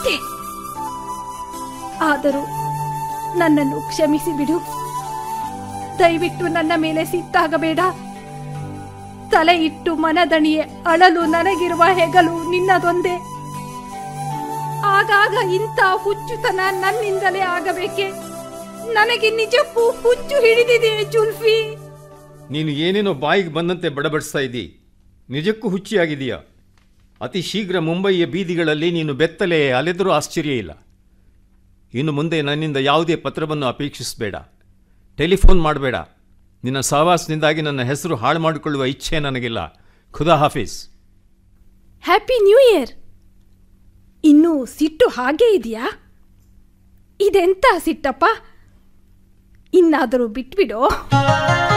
ಬಿಟ್ಟೆ ಆದರೂ ನನ್ನನ್ನು ಕ್ಷಮಿಸಿ ಬಿಡು ದಯವಿಟ್ಟು ನನ್ನ ಮೇಲೆ ಸಿಟ್ಟಾಗಬೇಡ ತಲೆ ಇಟ್ಟು ಮನದಣಿಯೆ ಅಳಲು ನನಗಿರುವ ಹೆಗಲು ನಿನ್ನದೊಂದೇ ಆಗಾಗ ಇಂಥ ಹುಚ್ಚುತನ ನನ್ನಿಂದಲೇ ಆಗಬೇಕೆ ನನಗೆ ನಿಜಕ್ಕೂ ಹುಚ್ಚು ಹಿಡಿದಿದೆ ಜುಲ್ಫಿ ನೀನು ಏನೇನೋ ಬಾಯಿಗೆ ಬಂದಂತೆ ಬಡಬಡಿಸ್ತಾ ಇದ್ದಿ ನಿಜಕ್ಕೂ ಹುಚ್ಚಿಯಾಗಿದೆಯಾ ಅತಿ ಶೀಘ್ರ ಮುಂಬಯಿಯ ಬೀದಿಗಳಲ್ಲಿ ನೀನು ಬೆತ್ತಲೆ ಅಲೆದರೂ ಆಶ್ಚರ್ಯ ಇಲ್ಲ ಇನ್ನು ಮುಂದೆ ನನ್ನಿಂದ ಯಾವುದೇ ಪತ್ರವನ್ನು ಅಪೇಕ್ಷಿಸಬೇಡ ಟೆಲಿಫೋನ್ ಮಾಡಬೇಡ ನಿನ್ನ ಸಹವಾಸದಿಂದಾಗಿ ನನ್ನ ಹೆಸರು ಹಾಳು ಮಾಡಿಕೊಳ್ಳುವ ಇಚ್ಛೆ ನನಗಿಲ್ಲ ಖುದಾ ಹಾಫೀಸ್ ಹ್ಯಾಪಿ ನ್ಯೂ ಇಯರ್ ಇನ್ನೂ ಸಿಟ್ಟು ಹಾಗೇ ಇದೆಯಾ ಇದೆಂತ ಸಿಟ್ಟಪ್ಪ ಇನ್ನಾದರೂ ಬಿಟ್ಬಿಡು